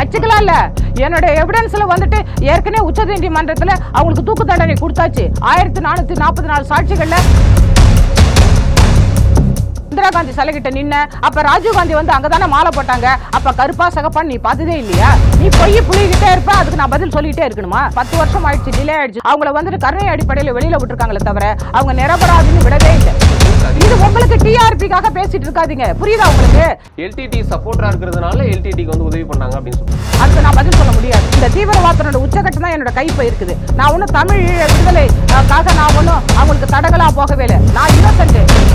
வச்சுக்கலாம் இல்ல என்னோட எவிடன்ஸ்ல வந்துட்டு ஏற்கனவே உச்சநீதிமன்றத்துல அவங்களுக்கு தூக்கு தண்டனை கொடுத்தாச்சு ஆயிரத்தி நானூத்தி நாற்பத்தி நாலு சாட்சிகள்ல இந்திரா காந்தி சிலை கிட்ட நின்ன அப்ப ராஜீவ் காந்தி வந்து அங்கதானே மாலை போட்டாங்க அப்ப கருப்பா சகப்பான்னு நீ பார்த்ததே இல்லையா நீ பொய் புளிகிட்டே இருப்ப அதுக்கு நான் பதில் சொல்லிட்டே இருக்கணுமா பத்து வருஷம் ஆயிடுச்சு டிலே ஆயிடுச்சு அவங்கள வந்துட்டு கருணை அடிப்படையில் வெளியில விட்டுருக்காங்களே தவிர அவங்க நிரபராதின்னு விடவே இல்லை இது உங்களுக்கு டிஆர்பிக்காக பேசிட்டு இருக்காதீங்க புரியுதா உங்களுக்கு எல்டிடி சப்போர்ட்டரா இருக்கிறதுனால எல்டிடிக்கு வந்து உதவி பண்ணாங்க அப்படின்னு சொல்றாங்க அதுக்கு நான் பதில் சொல்ல முடியாது இந்த தீவிரவாதத்தோட உச்சகட்டம் தான் என்னோட கைப்பை இருக்குது நான் ஒன்றும் தமிழ் ஈழ விடுதலை அஹ், காக நான் ஒன்றும் அவங்களுக்கு தடகளா போகவே இல்லை நான் இன்னசென்ட்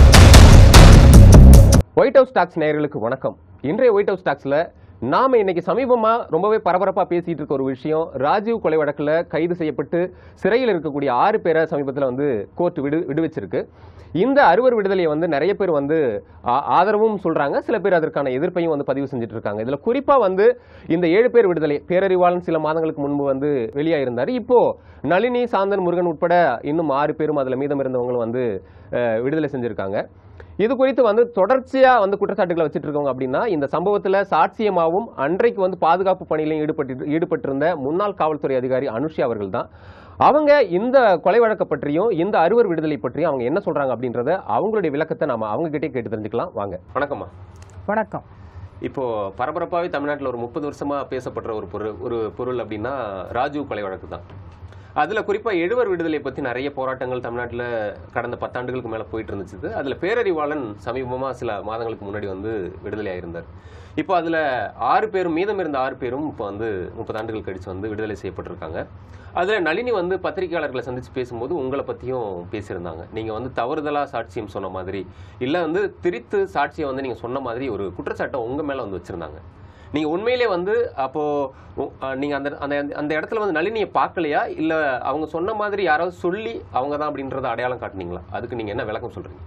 ஒயிட் ஹவுஸ் டாக்ஸ் நேயர்களுக்கு வணக்கம் இன்றைய ஒயிட் ஹவுஸ் டாக்ஸ்ல நாம இன்னைக்கு சமீபமா ரொம்பவே பரபரப்பா பேசிட்டு இருக்க ஒரு விஷயம் ராஜீவ் கொலை வழக்குல கைது செய்யப்பட்டு சிறையில் இருக்கக்கூடிய ஆறு பேரை சமீபத்தில் வந்து கோர்ட் விடு விடுவிச்சிருக்கு இந்த அறுவர் விடுதலையை வந்து நிறைய பேர் வந்து ஆ- ஆதரவும் சொல்றாங்க சில பேர் அதற்கான எதிர்ப்பையும் வந்து பதிவு செஞ்சுட்டு இருக்காங்க இதுல குறிப்பா வந்து இந்த ஏழு பேர் விடுதலை பேரறிவாளன் சில மாதங்களுக்கு முன்பு வந்து வெளியாயிருந்தாரு இப்போ நளினி சாந்தன் முருகன் உட்பட இன்னும் ஆறு பேரும் அதுல மீதம் இருந்தவங்களும் வந்து அஹ், விடுதலை செஞ்சிருக்காங்க இது குறித்து வந்து தொடர்ச்சியா வந்து குற்றச்சாட்டுகளை வச்சுட்டு இருக்கவங்க அப்படின்னா இந்த சம்பவத்துல சாட்சியமாகவும் அன்றைக்கு வந்து பாதுகாப்பு பணியிலும் ஈடுபட்டு ஈடுபட்டிருந்த முன்னாள் காவல்துறை அதிகாரி அனுஷி அவர்கள் தான் அவங்க இந்த கொலை வழக்கை பற்றியும் இந்த அறுவர் விடுதலை பற்றியும் அவங்க என்ன சொல்றாங்க அப்படின்றத அவங்களுடைய விளக்கத்தை நாம அவங்க கிட்டே கேட்டு தெரிஞ்சுக்கலாம் வாங்க வணக்கம்மா வணக்கம் இப்போ பரபரப்பாவே தமிழ்நாட்டில் ஒரு முப்பது வருஷமா பேசப்படுற ஒரு பொருள் ஒரு பொருள் அப்படின்னா ராஜீவ் கொலை வழக்கு தான் அதுல குறிப்பா எழுவர் விடுதலை பத்தி நிறைய போராட்டங்கள் தமிழ்நாட்டுல கடந்த பத்தாண்டுகளுக்கு மேல போயிட்டு இருந்துச்சு அதுல பேரறிவாளன் சமீபமா சில மாதங்களுக்கு முன்னாடி வந்து விடுதலை ஆயிருந்தார் இப்போ அதுல ஆறு பேரும் மீதம் இருந்த ஆறு பேரும் இப்போ வந்து முப்பது ஆண்டுகள் கழிச்சு வந்து விடுதலை செய்யப்பட்டிருக்காங்க அதுல நளினி வந்து பத்திரிகையாளர்களை சந்திச்சு பேசும்போது உங்களை பத்தியும் பேசியிருந்தாங்க நீங்க வந்து தவறுதலா சாட்சியம் சொன்ன மாதிரி இல்ல வந்து திரித்து சாட்சியம் வந்து நீங்க சொன்ன மாதிரி ஒரு குற்றச்சாட்டை உங்க மேல வந்து வச்சிருந்தாங்க நீங்க உண்மையிலே வந்து அப்போ உ- அஹ் நீங்க அந்த அந்த அந்த இடத்துல வந்து நளினியை பார்க்கலையா இல்ல அவங்க சொன்ன மாதிரி யாராவது சொல்லி அவங்க தான் அப்படின்றத அடையாளம் காட்டுனீங்களா அதுக்கு நீங்க என்ன விளக்கம் சொல்றீங்க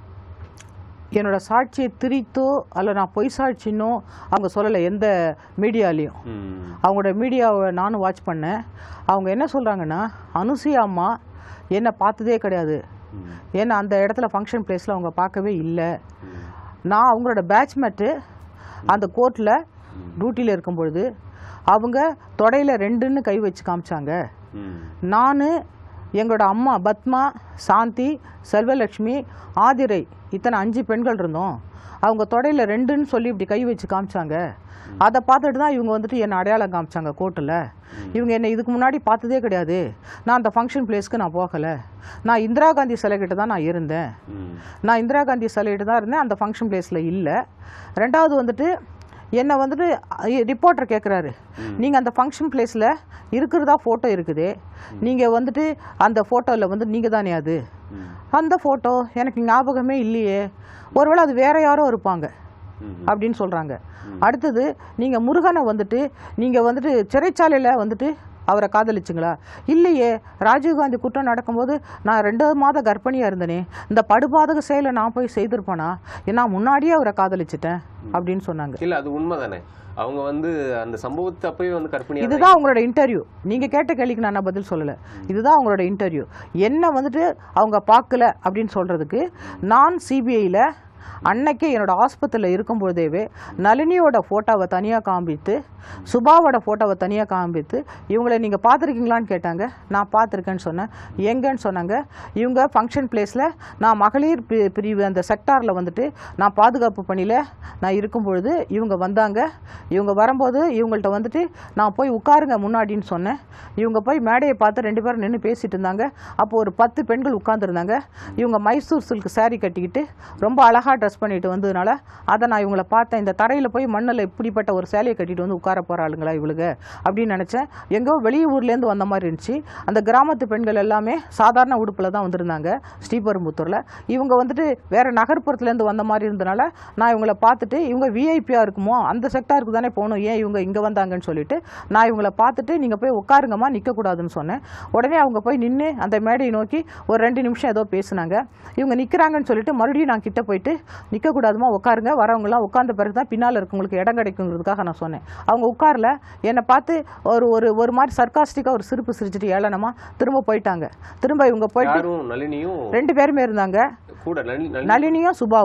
என்னோட சாட்சியை திரித்தோ அல்ல நான் பொய் சாட்சினோ அவங்க சொல்லலை எந்த மீடியாலையும் ம். அவங்களோட மீடியாவை நானும் வாட்ச் பண்ணேன் அவங்க என்ன சொல்கிறாங்கன்னா அனுசுயா அம்மா என்னை பார்த்ததே கிடையாது ம். ஏன்னா அந்த இடத்துல ஃபங்க்ஷன் பிளேஸில் அவங்க பார்க்கவே இல்லை ம். நான் அவங்களோட பேட்ச்மேட்டு அந்த கோர்ட்டில் டியூட்டியில் இருக்கும் பொழுது அவங்க தொடையில் ரெண்டுன்னு கை வச்சு காமிச்சாங்க ம். நான் எங்களோட அம்மா பத்மா சாந்தி செல்வலட்சுமி ஆதிரை இத்தனை அஞ்சு பெண்கள் இருந்தோம் அவங்க தொடையில் ரெண்டுன்னு சொல்லி இப்படி கை வச்சு காமிச்சாங்க அதை பார்த்துட்டு தான் இவங்க வந்துட்டு என்னை அடையாளம் காமிச்சாங்க கோர்ட்டில் இவங்க என்னை இதுக்கு முன்னாடி பார்த்ததே கிடையாது நான் அந்த ஃபங்க்ஷன் பிளேஸ்க்கு நான் போகலை நான் இந்திரா காந்தி சிலை கிட்ட தான் நான் இருந்தேன் ம். நான் இந்திரா காந்தி சிலையிட்டு தான் இருந்தேன் அந்த ஃபங்க்ஷன் பிளேஸில் இல்லை ரெண்டாவது வந்துட்டு என்னை வந்துட்டு ரிப்போர்ட்டர் கேட்குறாரு நீங்கள் அந்த ஃபங்க்ஷன் பிளேஸில் இருக்கிறதா ஃபோட்டோ இருக்குது நீங்கள் வந்துட்டு அந்த ஃபோட்டோவில் வந்து நீங்கள் தானே அது ம். அந்த ஃபோட்டோ எனக்கு ஞாபகமே இல்லையே ஒருவேளை அது வேற யாரோ இருப்பாங்க ம். அப்படின்னு சொல்கிறாங்க அடுத்தது நீங்கள் முருகனை வந்துட்டு நீங்கள் வந்துட்டு சிறைச்சாலையில் வந்துட்டு அவரை காதலிச்சுங்களா இல்லையே ராஜீவ்காந்தி குற்றம் நடக்கும்போது நான் ரெண்டு மாத கர்ப்பிணியாக இருந்தேனே இந்த படுபாதக செயலை நான் போய் செய்திருப்பேனா நான் முன்னாடியே அவரை காதலிச்சிட்டேன் அப்படின்னு சொன்னாங்க இல்ல அது உண்மைதானே அவங்க வந்து அந்த சம்பவத்தை அப்பவே வந்து கற்பனையா இதுதான் அவங்களோட இன்டர்வியூ நீங்க கேட்ட கேள்விக்கு நான் பதில் சொல்லல இதுதான் அவங்களோட இன்டர்வியூ என்ன வந்துட்டு அவங்க பார்க்கல அப்படின்னு சொல்றதுக்கு நான் சிபிஐயில் அன்னைக்கு என்னோட ஆஸ்பத்திரியில் இருக்கும் பொழுதேவே நளினியோட ஃபோட்டோவை தனியாக காண்பித்து சுபாவோட ஃபோட்டோவை தனியாக காண்பித்து இவங்களை நீங்கள் பார்த்துருக்கீங்களான்னு கேட்டாங்க நான் பார்த்துருக்கேன்னு சொன்னேன் எங்கன்னு சொன்னாங்க இவங்க ஃபங்க்ஷன் பிளேஸில் நான் மகளிர் பி- பிரிவு அந்த செக்டாரில் வந்துட்டு நான் பாதுகாப்பு பணியில் நான் இருக்கும் பொழுது இவங்க வந்தாங்க இவங்க வரும்போது இவங்கள்ட்ட வந்துட்டு நான் போய் உட்காருங்க முன்னாடின்னு சொன்னேன் இவங்க போய் மேடையை பார்த்து ரெண்டு பேரும் நின்று பேசிட்டு இருந்தாங்க அப்போ ஒரு பத்து பெண்கள் உட்காந்துருந்தாங்க இவங்க மைசூர் சில்க் saree கட்டிக்கிட்டு ரொம்ப அழகாக ட்ரெஸ் பண்ணிட்டு வந்ததுனால அதை நான் இவங்கள பார்த்தேன் இந்த தரையில் போய் மண்ணில் இப்படிப்பட்ட ஒரு சேலையை கட்டிட்டு வந்து உட்கார போகிற ஆளுங்களா இவளுங்க அப்படின்னு நினச்சேன் எங்கோ வெளியூர்லேருந்து வந்த மாதிரி இருந்துச்சு அந்த கிராமத்து பெண்கள் எல்லாமே சாதாரண உடுப்பில் தான் வந்திருந்தாங்க ஸ்ரீபெரும்புத்தூரில் இவங்க வந்துட்டு வேற நகர்ப்புறத்துலேருந்து வந்த மாதிரி இருந்தனால நான் இவங்கள பார்த்துட்டு இவங்க விஐபியாக இருக்குமோ அந்த செக்டாருக்கு தானே போகணும் ஏன் இவங்க இங்கே வந்தாங்கன்னு சொல்லிட்டு நான் இவங்கள பார்த்துட்டு நீங்கள் போய் உட்காருங்கம்மா நிற்கக்கூடாதுன்னு சொன்னேன் உடனே அவங்க போய் நின்று அந்த மேடையை நோக்கி ஒரு ரெண்டு நிமிஷம் ஏதோ பேசுனாங்க இவங்க நிற்கிறாங்கன்னு சொல்லிட்டு மறுபடியும் நான் கிட்ட போயிட்டு நிற்கக்கூடாதுமா உட்காருங்க வரவங்களாம் உட்கார்ந்த பிறகு தான் பின்னால் இருக்கவங்களுக்கு இடம் கிடைக்குங்கிறதுக்காக நான் சொன்னேன் அவங்க உட்காரல என்னை பார்த்து ஒரு ஒரு ஒரு மாதிரி சர்க்காஸ்டிக்காக ஒரு சிரிப்பு சிரிச்சிட்டு ஏளனமா திரும்ப போயிட்டாங்க திரும்ப இவங்க போயிட்டு யாரும் நளினியும் ரெண்டு பேருமே இருந்தாங்க கூட நளினி நளினி- நளினியும் சுபாவும்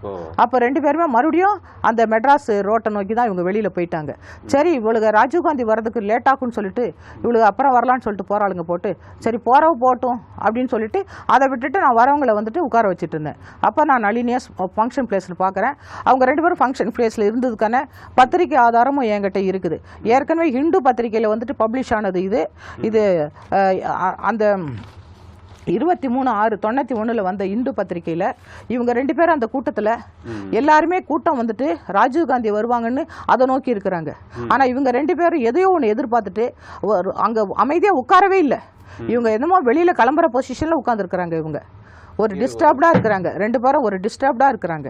ஓ அப்போ ரெண்டு பேருமே மறுபடியும் அந்த மெட்ராஸ் ரோட்டை நோக்கி தான் இவங்க வெளியில் போயிட்டாங்க சரி இவளுக்கு ராஜீவ்காந்தி வரதுக்கு லேட் ஆகும்னு சொல்லிட்டு இவளுக்கு அப்புறம் வரலான்னு சொல்லிட்டு போகிறாளுங்க போட்டு சரி போகிறவ போட்டும் அப்படின்னு சொல்லிட்டு அதை விட்டுட்டு நான் வரவங்களை வந்துட்டு உட்கார வச்சுட்டு இருந்தேன் அப்போ நான் நளினியஸ் ஃபங்க்ஷன் பிளேஸில் பார்க்குறேன் அவங்க ரெண்டு பேரும் ஃபங்க்ஷன் பிளேஸில் இருந்ததுக்கான பத்திரிக்கை ஆதாரமும் என்கிட்ட இருக்குது ஏற்கனவே ஹிந்து பத்திரிக்கையில் வந்துட்டு பப்ளிஷ் ஆனது இது இது அஹ், அ- அந்த இருபத்தி மூணு ஆறு தொண்ணூற்றி ஒன்றில் வந்த இந்து பத்திரிக்கையில் இவங்க ரெண்டு பேரும் அந்த கூட்டத்தில் எல்லாருமே கூட்டம் வந்துட்டு ராஜீவ் காந்தி வருவாங்கன்னு அதை நோக்கி இருக்கிறாங்க ஆனால் இவங்க ரெண்டு பேரும் எதையோ ஒன்று எதிர்பார்த்துட்டு ஒரு- அங்க அமைதியாக உட்காரவே இல்லை இவங்க என்னமோ வெளியில் கிளம்புற பொசிஷனில் உட்காந்துருக்குறாங்க இவங்க ஒரு டிஸ்டர்ப்டாக இருக்கிறாங்க ரெண்டு பேரும் ஒரு டிஸ்டர்ப்டாக இருக்கிறாங்க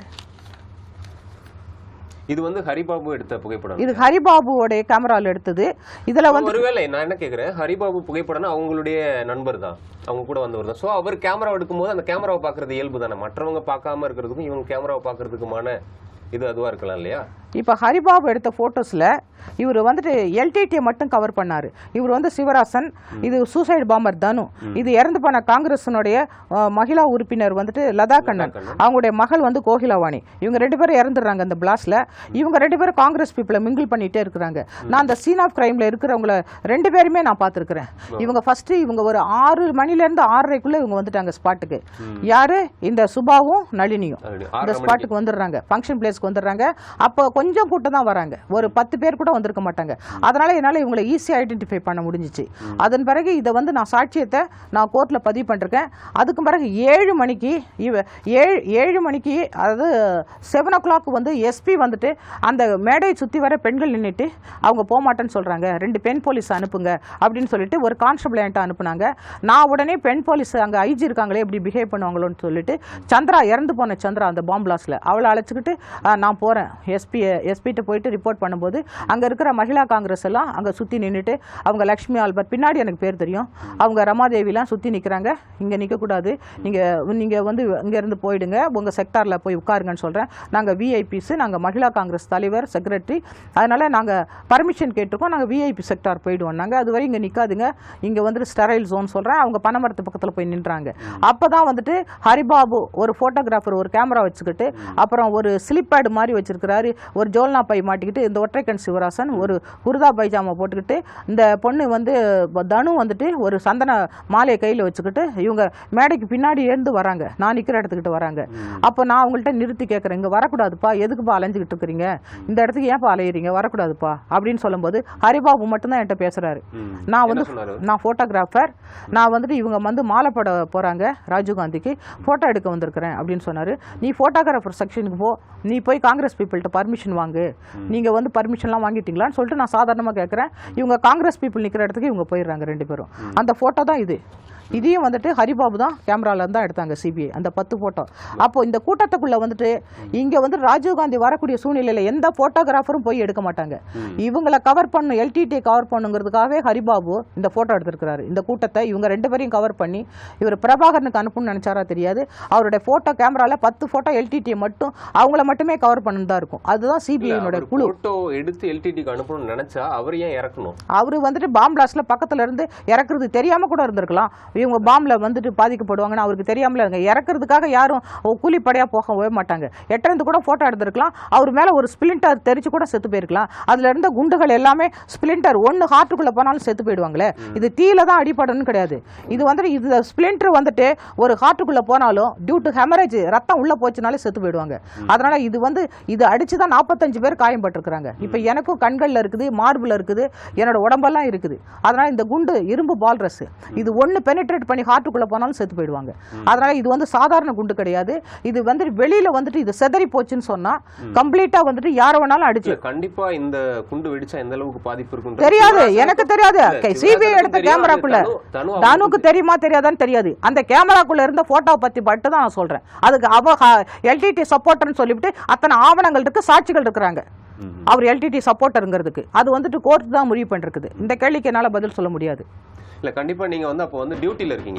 இது வந்து ஹரிபாபு எடுத்த புகைப்படம் இது ஹரிபாபுவோடைய கேமராவில் எடுத்தது இதில் வந்து ஒருவேளை நான் என்ன கேக்குறேன் ஹரிபாபு புகைப்படம்னா அவங்களுடைய நண்பர் தான் அவங்க கூட வந்தவர் தான் ஸோ அவர் கேமரா எடுக்கும்போது அந்த கேமராவை பார்க்கறது இயல்பு தானே மற்றவங்க பார்க்காம இருக்கிறதுக்கும் இவங்க கேமராவை பார்க்கறதுக்குமான இது அதுவா இருக்கலாம் இல்லையா இப்போ ஹரிபாபு எடுத்த ஃபோட்டோஸில் இவர் வந்துட்டு எல்டிடியை மட்டும் கவர் பண்ணார் இவர் வந்து சிவராசன் இது சூசைடு பாம்பர் தனு இது இறந்து போன காங்கிரஸினுடைய அஹ், மகிழா உறுப்பினர் வந்துட்டு லதா கண்ணன் கண்ணன். அவங்களுடைய மகள் வந்து கோகிலாவாணி இவங்க ரெண்டு பேரும் இறந்துடுறாங்க அந்த பிளாஸ்ட்ல இவங்க ரெண்டு பேரும் காங்கிரஸ் பீப்புளை மிங்கிள் பண்ணிட்டே இருக்கிறாங்க நான் அந்த சீன் ஆஃப் கிரைம்ல இருக்கிறவங்கள ரெண்டு பேருமே நான் பார்த்துருக்கிறேன் இவங்க ஃபர்ஸ்ட் இவங்க ஒரு ஆறு மணிலேருந்து ஆறரைக்குள்ள இவங்க வந்துட்டாங்க ஸ்பாட்டுக்கு யாரு இந்த சுபாவும் நளினியும் ஆறரை இந்த மணிக்கு. ஸ்பாட்டுக்கு வந்துடுறாங்க ஃபங்க்ஷன் பிளேஸ்க்கு வந்துடுறாங்க அப்போ கொஞ்சம் கூட்டம் தான் வராங்க ஒரு பத்து பேர் கூட வந்திருக்க மாட்டாங்க அதனால என்னால் இவங்களை ஈஸியாக ஐடென்டிஃபை பண்ண முடிஞ்சிச்சு அதன் பிறகு இதை வந்து நான் சாட்சியத்தை நான் கோர்ட்டில் பதிவு பண்ணிருக்கேன் அதுக்கு பிறகு ஏழு மணிக்கு இவ ஏழு ஏழு மணிக்கு அதாவது செவன் ஓ கிளாக் வந்து எஸ்பி வந்துட்டு அந்த மேடையை சுற்றி வர பெண்கள் நின்றுட்டு அவங்க போக மாட்டேன்னு சொல்கிறாங்க ரெண்டு பெண் போலீஸ் அனுப்புங்க அப்படின்னு சொல்லிட்டு ஒரு கான்ஸ்டபிள் என்கிட்ட அனுப்புனாங்க நான் உடனே பெண் போலீஸ் அங்கே ஐஜி இருக்காங்களே எப்படி பிஹேவ் பண்ணுவாங்களோன்னு சொல்லிட்டு சந்திரா இறந்து போன சந்திரா அந்த பாம்பு பிளாஸ்ட்ல அவளை அழைச்சிக்கிட்டு "ஆ, நான் போகிறேன் எஸ்பி எஸ்பிகிட்ட போயிட்டு ரிப்போர்ட் பண்ணும்போது அங்கே இருக்கிற மகிழா காங்கிரஸ் எல்லாம் அங்கே சுற்றி நின்றுட்டு அவங்க லக்ஷ்மி ஆல்பர்ட் பின்னாடி எனக்கு பேர் தெரியும் அவங்க ரமாதேவிலாம் சுற்றி நிற்கிறாங்க இங்கே நிற்கக்கூடாது நீங்கள் நீங்கள் வந்து இங்கேருந்து போயிடுங்க உங்கள் செக்டாரில் போய் உட்காருங்கன்னு சொல்கிறேன் நாங்கள் விஐபிஸ் நாங்கள் மகிழா காங்கிரஸ் தலைவர் செக்ரட்டரி அதனால் நாங்கள் பர்மிஷன் கேட்டிருக்கோம் நாங்கள் விஐபி செக்டார் போயிடுவோம் நாங்கள் அது வரை இங்கே நிற்காதுங்க இங்கே வந்துட்டு ஸ்டெரைல் ஜோன் சொல்கிறேன் அவங்க பனைமரத்து பக்கத்தில் போய் நின்றாங்க அப்போ தான் வந்துட்டு ஹரிபாபு ஒரு ஃபோட்டோகிராஃபர் ஒரு கேமரா வச்சுக்கிட்டு அப்புறம் ஒரு ஸ்லிப் பேட் மாதிரி வச்சிருக்கிறாரு ஒரு ஜோல்னா பை மாட்டிக்கிட்டு இந்த ஒற்றைக்கண் சிவராசன் ஒரு குருதா பைஜாமா போட்டுக்கிட்டு இந்த பொண்ணு வந்து ப- தனு வந்துட்டு ஒரு சந்தன மாலையை கையில் வச்சுக்கிட்டு இவங்க மேடைக்கு பின்னாடி இருந்து வராங்க நான் நிற்கிற இடத்துக்கிட்ட வராங்க அப்போ நான் அவங்கள்ட்ட நிறுத்தி கேட்குறேன் இங்கே வரக்கூடாதுப்பா எதுக்குப்பா அலைஞ்சிக்கிட்டு இருக்கிறீங்க இந்த இடத்துக்கு ஏன்ப்பா அலையிறீங்க வரக்கூடாதுப்பா அப்படின்னு சொல்லும்போது ஹரிபாபு மட்டும்தான் என்கிட்ட பேசுறாரு ம். நான் என்ன வந்து சொன்னாரு? நான் ஃபோட்டோகிராஃபர் நான் வந்துட்டு இவங்க வந்து மாலை போட போகிறாங்க ராஜீவ்காந்திக்கு ஃபோட்டோ எடுக்க வந்திருக்கிறேன் அப்படின்னு சொன்னார் நீ ஃபோட்டோகிராஃபர் செக்ஷனுக்கு போ நீ போய் காங்கிரஸ் பீப்புள்கிட்ட பர்மிஷன் வாங்கு நீங்கள் வந்து பர்மிஷன்லாம் வாங்கிட்டீங்களான்னு சொல்லிட்டு நான் சாதாரணமாக கேட்குறேன் இவங்க காங்கிரஸ் பீப்புள் நிற்கிற இடத்துக்கு இவங்க போயிடுறாங்க ரெண்டு பேரும் அந்த ஃபோட்டோ தான் இது இதையும் வந்துட்டு ஹரிபாபு தான் கேமரால தான் எடுத்தாங்க சிபிஐ அந்த பத்து ஃபோட்டோ அப்போ இந்த கூட்டத்துக்குள்ள வந்துட்டு இங்க வந்து ராஜீவ்காந்தி வரக்கூடிய சூழ்நிலையில எந்த போட்டோகிராஃபரும் போய் எடுக்க மாட்டாங்க இவங்களை கவர் பண்ணும் எல்டிடி கவர் பண்ணுங்கிறதுக்காகவே ஹரிபாபு இந்த போட்டோ எடுத்திருக்கிறாரு இந்த கூட்டத்தை இவங்க ரெண்டு பேரையும் கவர் பண்ணி இவர் பிரபாகரனுக்கு அனுப்புன்னு நினைச்சாரா தெரியாது அவருடைய போட்டோ கேமரால பத்து போட்டோ எல்டிடியை மட்டும் அவங்கள மட்டுமே கவர் பண்ணு தான் இருக்கும் அதுதான் சிபிஐனுடைய அவர் குழு போட்டோ எடுத்து எல்டிடிக்கு அனுப்பணும்னு நினைச்சா அவர் ஏன் இறக்கணும் அவரு வந்துட்டு பாம் பிளாஸ்ட்ல பக்கத்துல இருந்து இறக்குறது தெரியாம கூட இருந்திருக்கலாம் இவங்க பாம்ல வந்துட்டு பாதிக்கப்படுவாங்கன்னு அவருக்கு தெரியாமல இருங்க இறக்குறதுக்காக யாரும் ஓ, கூலிப்படையா போகவே மாட்டாங்க எட்டிருந்து கூட போட்டோ எடுத்திருக்கலாம் அவர் மேல ஒரு ஸ்பிளிண்டர் தெரிச்சு கூட செத்து போயிருக்கலாம் அதுல இருந்த குண்டுகள் எல்லாமே ஸ்பிளிண்டர் ஒன்னு ஹார்ட்டுக்குள்ள போனாலும் செத்து போயிடுவாங்களே இது தீயில தான் அடிபடணும்னு கிடையாது இது வந்துட்டு இது ஸ்பிளிண்டர் வந்துட்டு ஒரு ஹார்ட்டுக்குள்ள போனாலும் டியூ டு ஹெமரேஜ் ரத்தம் உள்ள போச்சுனாலே செத்து போயிடுவாங்க அதனால இது வந்து இது அடிச்சு தான் நாற்பத்தஞ்சு பேர் காயம்பட்டிருக்கிறாங்க இப்போ எனக்கும் கண்கள்ல இருக்குது மார்புல இருக்குது என்னோட உடம்பெல்லாம் இருக்குது அதனால இந்த குண்டு இரும்பு பால்ரஸ் இது ஒன்னு பெனிட்ரேட் பண்ணி ஹார்ட்டுக்குள்ள போனாலும் செத்து போயிடுவாங்க அதனால இது வந்து சாதாரண குண்டு கிடையாது இது வந்து வெளியில வந்துட்டு இது செதறி போச்சுன்னு சொன்னா கம்ப்ளீட்டா வந்துட்டு யார வேணாலும் அடிச்சு இல்ல கண்டிப்பா இந்த குண்டு வெடிச்சா எந்த அளவுக்கு பாதிப்பு இருக்கும் தெரியாது எனக்கு தெரியாது சிபிஐ எடுத்த கேமராக்குள்ள தனு தானுக்கு தெரியுமா தெரியாதான்னு தெரியாது அந்த கேமராக்குள்ள இருந்த போட்டோ பத்தி மட்டும் தான் நான் சொல்றேன் அதுக்கு அவ எல்டிடி சப்போர்ட்டர்னு சொல்லிவிட்டு அத்தனை ஆவணங்கள் இருக்கு சாட்சிகள் இருக்கிறாங்க ம். அவர் எல்டிடி சப்போர்ட்டருங்கிறதுக்கு அது வந்துட்டு கோர்ட் தான் முடிவு பண்ணிருக்குது இந்த கேள்விக்கு என்னால பதில் சொல்ல முடியாது இல்ல கண்டிப்பா நீங்க வந்து அப்போ வந்து டியூட்டில இருக்கீங்க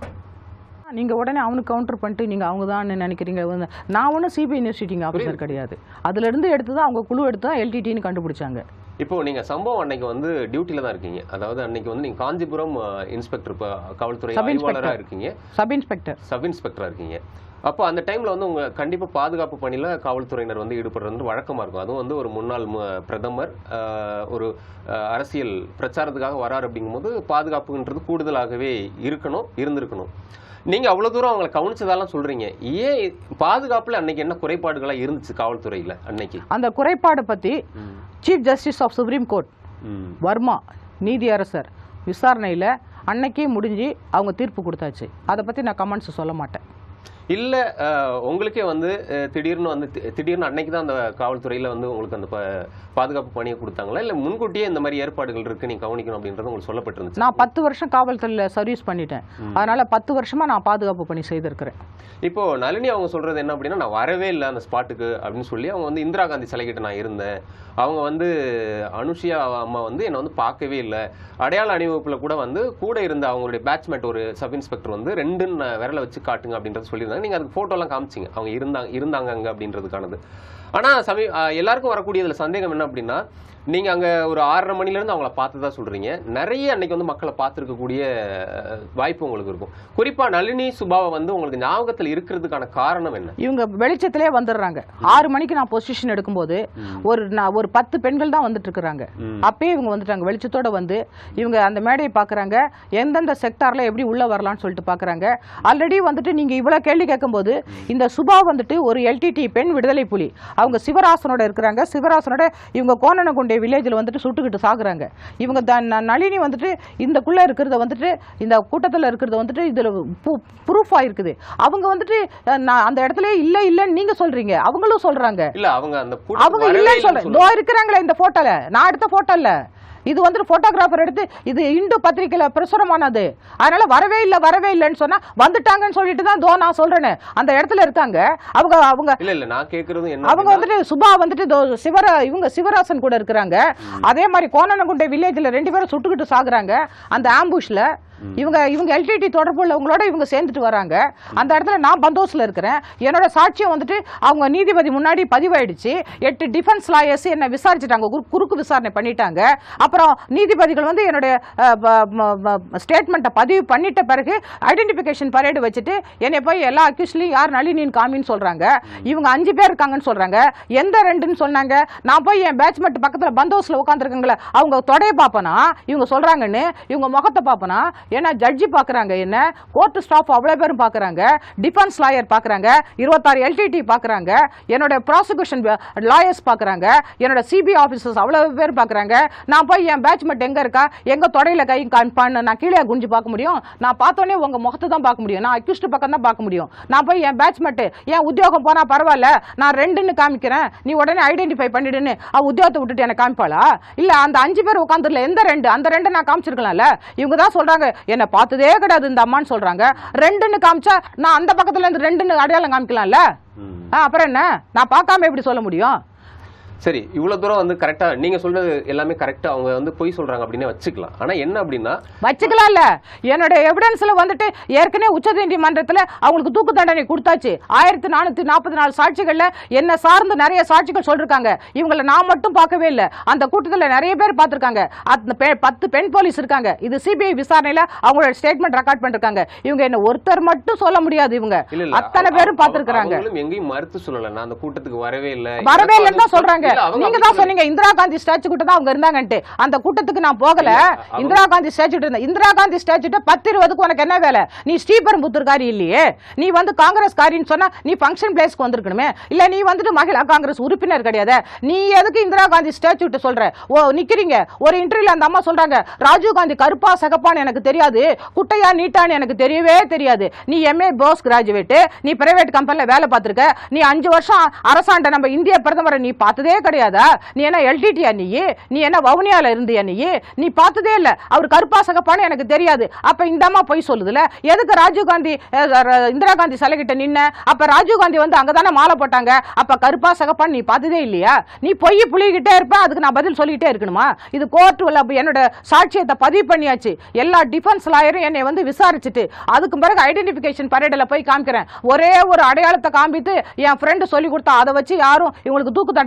நீங்க உடனே அவனுக்கு கவுண்டர் பண்ணிட்டு நீங்க அவங்க தான் நினைக்கிறீங்க வந்து நான் ஒன்றும் சிபிஐ இன்வெஸ்டிகேட்டிங் ஆஃபீஸர் கிடையாது அதுல இருந்து எடுத்து தான் அவங்க குழு எடுத்து தான் எல்டிடின்னு கண்டுபிடிச்சாங்க இப்போ நீங்க சம்பவம் அன்னைக்கு வந்து டியூட்டில தான் இருக்கீங்க அதாவது அன்னைக்கு வந்து நீங்க காஞ்சிபுரம் இன்ஸ்பெக்டர் காவல்துறை Sub ஆய்வாளரா inspector. இருக்கீங்க சப் இன்ஸ்பெக்டர் சப் இன்ஸ்பெக்டரா இருக்கீங்க அப்போ அந்த டைம்ல வந்து உங்க கண்டிப்பா பாதுகாப்பு பணியில காவல்துறையினர் வந்து ஈடுபடுறது வந்து வழக்கமா இருக்கும் அதுவும் வந்து ஒரு முன்னாள் மு- பிரதமர் ஆஹ், ஒரு ஆஹ், அரசியல் பிரச்சாரத்துக்காக வராரு அப்படிங்கும்போது பாதுகாப்புன்றது கூடுதலாகவே இருக்கணும் இருந்திருக்கணும் நீங்க அவ்வளவு தூரம் அவங்களை கவனிச்சதாலாம் சொல்றீங்க ஏன் பாதுகாப்புல அன்னைக்கு என்ன குறைபாடுகளா இருந்துச்சு காவல்துறையில அன்னைக்கு அந்த குறைபாடை பற்றி ம். Chief justice of supreme court ம். வர்மா நீதியரசர் விசாரணையில் அன்னைக்கே முடிஞ்சு அவங்க தீர்ப்பு கொடுத்தாச்சு அதை பற்றி நான் கமெண்ட்ஸ் சொல்ல மாட்டேன் இல்ல அஹ், உங்களுக்கே வந்து அஹ், திடீர்னு வந்து தி- திடீர்னு அன்னைக்கு தான் அந்த காவல்துறையில வந்து உங்களுக்கு அந்த ப- பாதுகாப்பு பணியை கொடுத்தாங்களா இல்ல முன்கூட்டியே இந்த மாதிரி ஏற்பாடுகள் இருக்கு நீங்க கவனிக்கணும் அப்படின்றது உங்களுக்கு சொல்லப்பட்டிருந்துச்சு நான் பத்து வருஷம் காவல்துறையில் சர்வீஸ் பண்ணிட்டேன் அதனால பத்து வருஷமா நான் பாதுகாப்பு பணி செய்திருக்கிறேன் இப்போ நளினி அவங்க சொல்றது என்ன அப்படின்னா நான் வரவே இல்லை அந்த ஸ்பாட்டுக்கு அப்படின்னு சொல்லி அவங்க வந்து இந்திரா காந்தி சிலைக்கிட்ட நான் இருந்தேன் அவங்க வந்து அனுஷியா அம்மா வந்து என்னை வந்து பார்க்கவே இல்லை அடையாள அணிவகுப்புல கூட வந்து கூட இருந்த அவங்களுடைய பேட்ச்மேட் ஒரு சப் இன்ஸ்பெக்டர் வந்து ரெண்டுன்னு விரலை வச்சு காட்டுங்க அப்படின்றது சொல்லியிருந்தாங்க நீங்க அதுக்கு photo எல்லாம் காமிச்சிங்க அவங்க இருந்தாங்க இருந்தாங்க அங்க அப்படின்றதுக்கானது ஆனா சமீ அஹ் எல்லாருக்கும் வரக்கூடிய இதுல சந்தேகம் என்ன அப்படின்னா நீங்க அங்க ஒரு ஆறரை மணில இருந்து அவங்கள பார்த்ததா சொல்றீங்க நிறைய அன்னைக்கு வந்து மக்களை பார்த்துருக்கக்கூடிய வாய்ப்பு உங்களுக்கு இருக்கும் குறிப்பா நளினி சுபாவை வந்து உங்களுக்கு ஞாபகத்தில் இருக்கிறதுக்கான காரணம் என்ன இவங்க வெளிச்சத்திலே வந்துடுறாங்க ஆறு மணிக்கு நான் பொசிஷன் எடுக்கும்போது ஒரு நான் ஒரு பத்து பெண்கள் தான் வந்துட்டு இருக்கிறாங்க ம். அப்பயே இவங்க வந்துட்டாங்க வெளிச்சத்தோட வந்து இவங்க அந்த மேடையை பார்க்குறாங்க எந்தெந்த செக்டார்ல எப்படி உள்ள வரலாம்னு சொல்லிட்டு பார்க்குறாங்க ஆல்ரெடி வந்துட்டு நீங்க இவ்வளவு கேள்வி கேட்கும்போது இந்த சுபா வந்துட்டு ஒரு எல்டிடி பெண் விடுதலை புலி அவங்க சிவராசனோட இருக்கிறாங்க சிவராசனோட இவங்க கோணனகுண்டை வில்லேஜில் வந்துட்டு சுட்டுக்கிட்டு சாகுறாங்க இவங்க த- ந- நளினி வந்துட்டு இந்தக்குள்ள இருக்கிறத வந்துட்டு இந்த கூட்டத்தில் இருக்கிறத வந்துட்டு இதுல ப்ரூஃப் ஆயிருக்குது அவங்க வந்துட்டு அஹ், நான் அந்த இடத்துல இல்ல இல்லன்னு நீங்க சொல்றீங்க அவங்களும் சொல்றாங்க இல்ல அவங்க அந்த அவங்க கூட்டத்துக்கு வரவே இல்லைன்னு இல்லைன்னு சொல்ல இதோ இருக்கிறாங்களே இந்த போட்டோல நான் எடுத்த போட்டோ இல்ல இது வந்து போட்டோகிராஃபர் எடுத்து இது இந்து பத்திரிக்கையில பிரசுரமானது அதனால வரவே இல்லை வரவே இல்லைன்னு சொன்னா வந்துட்டாங்கன்னு சொல்லிட்டு தான் தோ நான் சொல்றேனே அந்த இடத்துல இருக்காங்க அவங்க அவங்க இல்ல இல்ல நான் கேக்குறது என்ன அவங்க அப்படின்னா, வந்துட்டு சுபா வந்துட்டு இதோ சிவரா இவங்க சிவராசன் கூட இருக்கிறாங்க அதே மாதிரி கோணனகுண்டை வில்லேஜ்ல ரெண்டு பேரும் சுட்டுக்கிட்டு சாகுறாங்க அந்த ஆம்புஷ்ல இவங்க இவங்க எல்டிடி தொடர்பு உள்ளவங்களோட இவங்க சேர்ந்துட்டு வராங்க அந்த இடத்துல நான் பந்தோஸ்ல இருக்கிறேன் என்னோட சாட்சியம் வந்துட்டு அவங்க நீதிபதி முன்னாடி பதிவாயிடுச்சு எட்டு டிஃபென்ஸ் லாயர்ஸ் என்ன விசாரிச்சுட்டாங்க குறு- குறுக்கு விசாரணை பண்ணிட்டாங்க அப்புறம் நீதிபதிகள் வந்து என்னுடைய ஸ்டேட்மெண்ட்டை பதிவு பண்ணிட்ட பிறகு ஐடென்டிஃபிகேஷன் பரேடு வச்சுட்டு என்னை போய் எல்லா அக்யூஸ்லையும் யார் நளினின்னு காமின்னு சொல்றாங்க இவங்க அஞ்சு பேர் இருக்காங்கன்னு சொல்றாங்க எந்த ரெண்டுன்னு சொன்னாங்க நான் போய் என் பேட்ச்மெண்ட் பக்கத்துல பந்தோஸ்ல உட்காந்துருக்காங்களே அவங்க தொடைய பார்ப்பனா இவங்க சொல்றாங்கன்னு இவங்க முகத்தை பார்ப்பனா ஏன்னா ஜட்ஜி பார்க்கறாங்க என்ன கோர்ட் ஸ்டாஃப் அவ்வளோ பேரும் பார்க்கறாங்க டிஃபென்ஸ் லாயர் பார்க்கறாங்க இருபத்தாறு எல்டிடி பார்க்கறாங்க என்னோட ப்ராசிக்யூஷன் லாயர்ஸ் பார்க்கறாங்க என்னோட சிபிஐ ஆஃபீஸர்ஸ் அவ்வளோ பேர் பார்க்கறாங்க நான் போய் என் பேட்ச்மெண்ட் எங்க இருக்கா எங்க தொடையில கை காமிப்பான்னு நான் கீழே குஞ்சு பார்க்க முடியும் நான் பார்த்தோன்னே உங்க முகத்தை தான் பார்க்க முடியும் நான் அக்யூஸ்ட் பக்கம் தான் பார்க்க முடியும் நான் போய் என் பேட்ச்மெண்ட் என் உத்தியோகம் போனா பரவாயில்ல நான் ரெண்டுன்னு காமிக்கிறேன் நீ உடனே ஐடென்டிஃபை பண்ணிடுன்னு அவ உத்தியோகத்தை விட்டுட்டு எனக்கு காமிப்பாளா இல்ல அந்த அஞ்சு பேர் உட்காந்துல எந்த ரெண்டு அந்த ரெண்டு நான் காமிச்சிருக்கலாம்ல இவங்க தான் சொல்றாங்க என்ன பார்த்ததே கிடையாது இந்த அம்மான்னு சொல்றாங்க ரெண்டுன்னு காமிச்சா நான் அந்த பக்கத்துல இருந்து ரெண்டுன்னு அடையாளம் காமிக்கலாம்ல ம். ஆ, அப்புறம் என்ன நான் பார்க்காம எப்படி சொல்ல முடியும் சரி இவ்வளவு தூரம் வந்து கரெக்டா நீங்க சொல்றது எல்லாமே கரெக்டா அவங்க வந்து பொய் சொல்றாங்க அப்படின்னு வச்சுக்கலாம் ஆனா என்ன அப்படின்னா வச்சுக்கலாம்ல என்னோட எவிடன்ஸ்ல வந்துட்டு ஏற்கனவே உச்சநீதிமன்றத்துல அவங்களுக்கு தூக்கு தண்டனை கொடுத்தாச்சு ஆயிரத்தி நானூத்தி நாற்பத்தி நாலு சாட்சிகள்ல என்ன சார்ந்து நிறைய சாட்சிகள் சொல்லிருக்காங்க இவங்களை நான் மட்டும் பார்க்கவே இல்லை அந்த கூட்டத்துல நிறைய பேர் பார்த்திருக்காங்க அந்த பெ- பத்து பெண் போலீஸ் இருக்காங்க இது சிபிஐ விசாரணையில அவங்களோட ஸ்டேட்மெண்ட் ரெக்கார்ட் பண்ணிருக்காங்க இவங்க என்ன ஒருத்தர் மட்டும் சொல்ல முடியாது இவங்க இல்ல இல்ல அத்தனை அவ- பேரும் அவ- பார்த்திருக்காங்க அவங்களும் எங்கேயும் மறுத்து சொல்லல நான் அந்த கூட்டத்துக்கு வரவே இல்ல வரவே இல்லைன்னு தான் சொல்றாங்க இல்ல, அவங்க நீங்க அப்படி தான் சொன்னீங்க இந்திரா காந்தி ஸ்டாச்சு கிட்ட தான் அவங்க இருந்தாங்கன்ட்டு அந்த கூட்டத்துக்கு நான் போகல இல்ல, அவங்க- இந்திரா காந்தி ஸ்டாச்சு இருந்தேன் இந்திரா காந்தி ஸ்டாச்சுட்ட பத்து இருபதுக்கு உனக்கு என்ன வேலை நீ ஸ்ரீபெரும்புத்தூர் காரி இல்லையே நீ வந்து காங்கிரஸ் காரின்னு சொன்னா நீ ஃபங்க்ஷன் பிளேஸ்க்கு வந்திருக்கணுமே இல்ல நீ வந்துட்டு மகிழா காங்கிரஸ் உறுப்பினர் கிடையாது நீ எதுக்கு இந்திரா காந்தி ஸ்டாச்சு கிட்ட சொல்ற ஓ நிக்கிறீங்க ஒரு இன்டர்வியூல அந்த அம்மா சொல்றாங்க ராஜீவ் காந்தி கருப்பா சகப்பான்னு எனக்கு தெரியாது குட்டையா நீட்டான்னு எனக்கு தெரியவே தெரியாது நீ எம்ஏ போஸ் கிராஜுவேட் நீ பிரைவேட் கம்பெனில வேலை பார்த்திருக்க நீ அஞ்சு வருஷம் அரசாண்ட நம்ம இந்திய பிரதமரை நீ பார்த்ததே கிடையாதா நீ என்ன எல்டிடியா நீ நீ என்ன வவுனியால இருந்தியா நீ நீ பார்த்ததே இல்ல அவர் கருப்பா சகப்பான்னு எனக்கு தெரியாது அப்ப இந்த அம்மா போய் சொல்லுதுல எதுக்கு ராஜீவ் காந்தி அஹ், ர- இந்திரா காந்தி சிலை கிட்ட நின்ன அப்ப ராஜீவ் காந்தி வந்து அங்கதானே மாலை போட்டாங்க அப்ப கருப்பா சகப்பான்னு நீ பார்த்ததே இல்லையா நீ பொய் புளிகிட்டே இருப்ப அதுக்கு நான் பதில் சொல்லிட்டே இருக்கணுமா இது கோர்ட் என்னோட சாட்சியத்தை பதிவு பண்ணியாச்சு எல்லா டிஃபென்ஸ் லாயரும் என்னை வந்து விசாரிச்சுட்டு அதுக்கு பிறகு ஐடென்டிஃபிகேஷன் பரேடில் போய் காமிக்கிறேன் ஒரே ஒரு அடையாளத்தை காமித்து என் ஃப்ரெண்டு சொல்லி கொடுத்தா அதை வச்சு யாரும் இவங்களுக்கு தூக்கு தண்டனை கொடுக்கல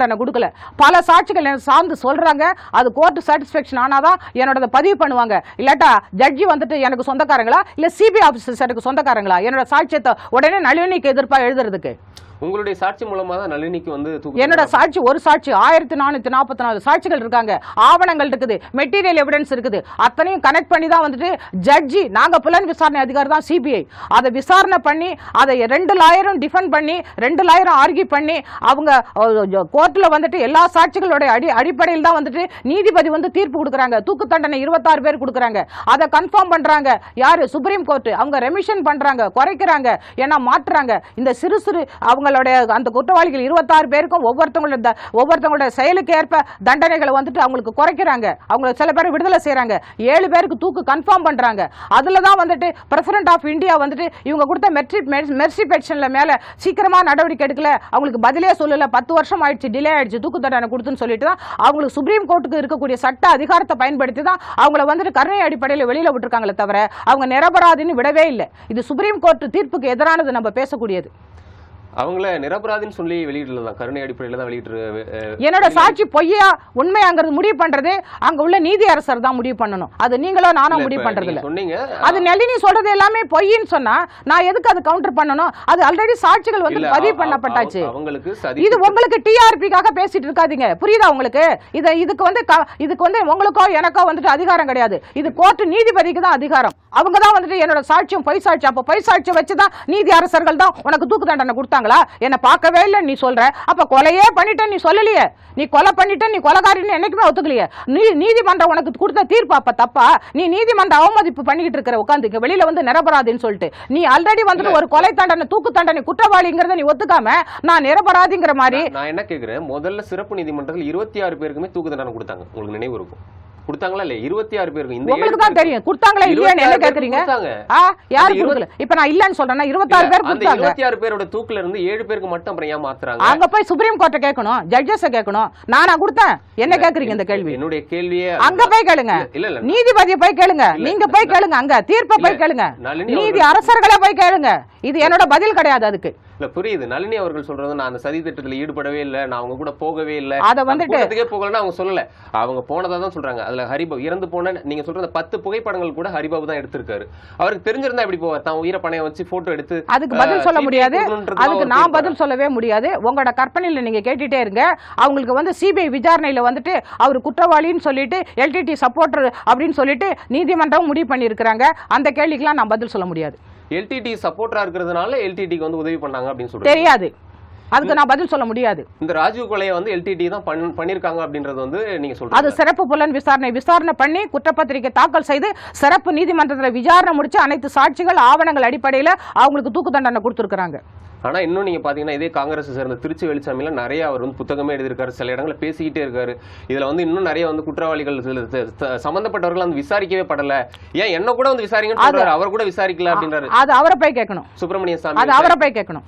போகல பல சாட்சிகள் எனக்கு சார்ந்து சொல்றாங்க அது கோர்ட் சாட்டிஸ்ஃபேக்ஷன் ஆனாதான் என்னோட பதிவு பண்ணுவாங்க இல்லாட்டா ஜட்ஜி வந்துட்டு எனக்கு சொந்தக்காரங்களா இல்ல சிபிஐ ஆபீசர்ஸ் எனக்கு சொந்தக்காரங்களா என்னோட சாட்சியத்தை உடனே நளினிக்கு எதிர்ப்பா எழுதுறதுக்கு உங்களுடைய சாட்சி மூலமா தான் நளினிக்கு வந்து தூக்கு என்னோட சாட்சி ஒரு சாட்சி ஆயிரத்தி நானூத்தி நாற்பத்தி நாலு சாட்சிகள் இருக்காங்க ஆவணங்கள் இருக்குது மெட்டீரியல் எவிடன்ஸ் இருக்குது அத்தனையும் கனெக்ட் பண்ணி தான் வந்துட்டு ஜட்ஜி நாங்க புலன் விசாரணை அதிகாரி தான் சிபிஐ அதை விசாரணை பண்ணி அதை ரெண்டு லாயரும் டிஃபெண்ட் பண்ணி ரெண்டு லாயரும் ஆர்கியூ பண்ணி அவங்க கோர்ட்ல வந்துட்டு எல்லா சாட்சிகளோட அடி அடிப்படையில் தான் வந்துட்டு நீதிபதி வந்து தீர்ப்பு கொடுக்குறாங்க தூக்கு தண்டனை இருபத்தாறு பேர் கொடுக்குறாங்க அதை கன்ஃபார்ம் பண்றாங்க யாரு சுப்ரீம் கோர்ட் அவங்க ரெமிஷன் பண்றாங்க குறைக்கிறாங்க ஏன்னா மாற்றுறாங்க இந்த சிறு சிறு அவங்களுடைய அந்த குற்றவாளிகள் இருபத்தாறு பேருக்கும் ஒவ்வொருத்தவங்களோட த- ஒவ்வொருத்தவங்களோட செயலுக்கு ஏற்ப தண்டனைகளை வந்துட்டு அவங்களுக்கு குறைக்கிறாங்க அவங்க சில பேர் விடுதலை செய்றாங்க ஏழு பேருக்கு தூக்கு கன்ஃபார்ம் பண்றாங்க அதுல தான் வந்துட்டு பிரசிடென்ட் ஆஃப் இந்தியா வந்துட்டு இவங்க கொடுத்த மெர்சி மெர்சி பெட்டிஷன்ல மேல சீக்கிரமா நடவடிக்கை எடுக்கல அவங்களுக்கு பதிலே சொல்லல பத்து வருஷம் ஆயிடுச்சு டிலே ஆயிடுச்சு தூக்கு தண்டனை கொடுத்துன்னு சொல்லிட்டு தான் அவங்களுக்கு சுப்ரீம் கோர்ட்டுக்கு இருக்கக்கூடிய சட்ட அதிகாரத்தை பயன்படுத்தி தான் அவங்கள வந்துட்டு கருணை அடிப்படையில் வெளியில விட்டுருக்காங்களே தவிர அவங்க நிரபராதின்னு விடவே இல்லை இது சுப்ரீம் கோர்ட் தீர்ப்புக்கு எதிரானது நம்ம பேசக்கூடியது அவங்கள நிரபராதின்னு சொல்லி வெளியிடல தான் கருணை அடிப்படையில தான் வெளியிட்டு அஹ், என்னோட சாட்சி பொய்யா உண்மையாங்கிறது முடிவு பண்றது அங்க உள்ள நீதி அரசர் தான் முடிவு பண்ணணும் அது நீங்களோ நானும் இல்ல, முடிவு இப்ப பண்றது நீங்க இல்ல சொன்னீங்க அது நளினி சொல்றது எல்லாமே பொய்ன்னு சொன்னா நான் எதுக்கு அது கவுண்டர் பண்ணணும் அது ஆல்ரெடி சாட்சிகள் வந்து இல்ல, பதிவு அவ- பண்ணப்பட்டாச்சு அவ- அவங்களுக்கு சதி இது உங்களுக்கு டிஆர்பிக்காக பேசிட்டு இருக்காதீங்க புரியுதா உங்களுக்கு இத இதுக்கு வந்து க- இதுக்கு வந்து உங்களுக்கோ எனக்கோ வந்துட்டு அதிகாரம் கிடையாது இது கோர்ட் நீதிபதிக்கு தான் அதிகாரம் அவங்க தான் வந்துட்டு என்னோட சாட்சியம் பொய் சாட்சி அப்ப பொய் சாட்சியம் வச்சு தான் நீதி அரசர்கள் தான் உனக்கு தூக்கு தண்டனை கொடுத்தாங்களா என்ன பார்க்கவே இல்லை நீ சொல்ற அப்ப கொலையே பண்ணிட்ட நீ சொல்லலையே நீ கொலை பண்ணிட்ட நீ கொலைகாரின்னு என்னைக்குமே ஒத்துக்கலையே நீ நீதிமன்றம் உனக்கு கொடுத்த தீர்ப்பு அப்ப தப்பா நீ நீதிமன்ற அவமதிப்பு பண்ணிக்கிட்டு இருக்கிற உட்காந்துக்க வெளியில வந்து நிரபராதின்னு சொல்லிட்டு நீ ஆல்ரெடி வந்துட்டு ஒரு கொலை தண்டனை தூக்கு தண்டனை குற்றவாளிங்கிறத நீ ஒத்துக்காம நான் நிரபராதிங்கிற மாதிரி நான் நான் என்ன கேக்குறேன் முதல்ல சிறப்பு நீதிமன்றத்தில் இருபத்தி ஆறு பேருக்குமே தூக்கு தண்டனை கொடுத்தாங்க உங்களுக்கு நினைவு இருக்கும் கொடுத்தாங்களா இல்ல இருபத்தி ஆறு பேருக்கு இந்த உங்களுக்கு ஏழு தான் தெரியும் கொடுத்தாங்களா இல்லையான்னு என்ன 26 பேருக்கு கேக்குறீங்க கொடுத்தாங்க. ஆ யாரு அந்த கொடுக்கல இப்ப நான் இல்லன்னு சொல்றேன்னா இருபத்தாறு பேர் அந்த கொடுத்தாங்க இருபத்தி ஆறு பேரோட தூக்குல இருந்து ஏழு பேருக்கு மட்டும் அப்புறம் ஏன் மாத்துறாங்க அங்க போய் சுப்ரீம் கோர்ட்ட கேட்கணும் ஜட்ஜஸ கேட்கணும் நானா கொடுத்தேன் என்ன கேக்குறீங்க இந்த கேள்வி என்னுடைய கேள்வியே அங்க போய் கேளுங்க இல்ல இல்ல நீதிபதியை போய் கேளுங்க இல்ல, நீங்க போய் கேளுங்க அங்க தீர்ப்பை போய் இல்ல, கேளுங்க நளினி நீதி அவர்கள் அரசர்களை போய் கேளுங்க இது என்னோட பதில் கிடையாது அதுக்கு இல்ல புரியுது நளினி அவர்கள் சொல்றது நான் அந்த சதி திட்டத்துல ஈடுபடவே இல்ல நான் அவங்க கூட போகவே இல்ல அத நான் வந்துட்டு கூட்டத்துக்கே போகலன்னு அவங்க சொல்லல அவங்க போனதா தான் சொல்றாங்க அதுல ஹரிபாபு இறந்து போன நீங்க சொல்ற அந்த பத்து புகைப்படங்கள் கூட ஹரிபாபு தான் எடுத்திருக்காரு அவருக்கு தெரிஞ்சிருந்தா எப்படி போவார் தான் உயிரை பணைய வச்சு போட்டோ எடுத்து அதுக்கு பதில் அஹ், சொல்ல CBI முடியாது கொடுக்கணுன்றதுலாம் அதுக்கு அவர் நான் தீர்ப்பாரா? பதில் சொல்லவே முடியாது உங்களோட கற்பனையில நீங்க கேட்டுட்டே இருங்க அவங்களுக்கு வந்து சிபிஐ விசாரணையில வந்துட்டு அவர் குற்றவாளின்னு சொல்லிட்டு எல்டிடி சப்போர்ட்டர் அப்படின்னு சொல்லிட்டு நீதிமன்றம் முடிவு பண்ணியிருக்கிறாங்க அந்த கேள்விக்கெல்லாம் நான் பதில் சொல்ல முடியாது எல்டிடி சப்போர்ட்டரா இருக்கிறதுனால எல்டிடிக்கு வந்து உதவி பண்ணாங்க அப்படின்னு சொல்றாங்க தெரியாது அதுக்கு நான் பதில் சொல்ல முடியாது இந்த ராஜீவ் கொலையை வந்து எல்டிடி தான் பண்- பண்ணிருக்காங்க அப்படின்றது வந்து நீங்க அது சொல்றீங்க சிறப்பு புலன் விசாரணை விசாரணை பண்ணி குற்றப்பத்திரிக்கை தாக்கல் செய்து சிறப்பு நீதிமன்றத்தில் விசாரணை முடிச்சு அனைத்து சாட்சிகள் ஆவணங்கள் அடிப்படையில் அவங்களுக்கு தூக்கு தண்டனை கொடுத்துருக்காங்க ஆனா இன்னும் நீங்க பாத்தீங்கன்னா இதே காங்கிரஸ் சேர்ந்த திருச்சி வெளிச்சாமியில நிறைய அவர் வந்து புத்தகமே எழுதியிருக்காரு சில இடங்களில் பேசிக்கிட்டே இருக்காரு இதுல வந்து இன்னும் நிறைய வந்து குற்றவாளிகள் சில த- த- சம்பந்தப்பட்டவர்கள் வந்து விசாரிக்கவே படல ஏன் என்ன கூட வந்து விசாரிங்கன்னு அது- சொல்றாரு அவர் கூட விசாரிக்கல அப்படின்றாரு அது அவரை போய் கேட்கணும் சுப்பிரமணிய அது சாமி அவரை போய் கேட்கணும்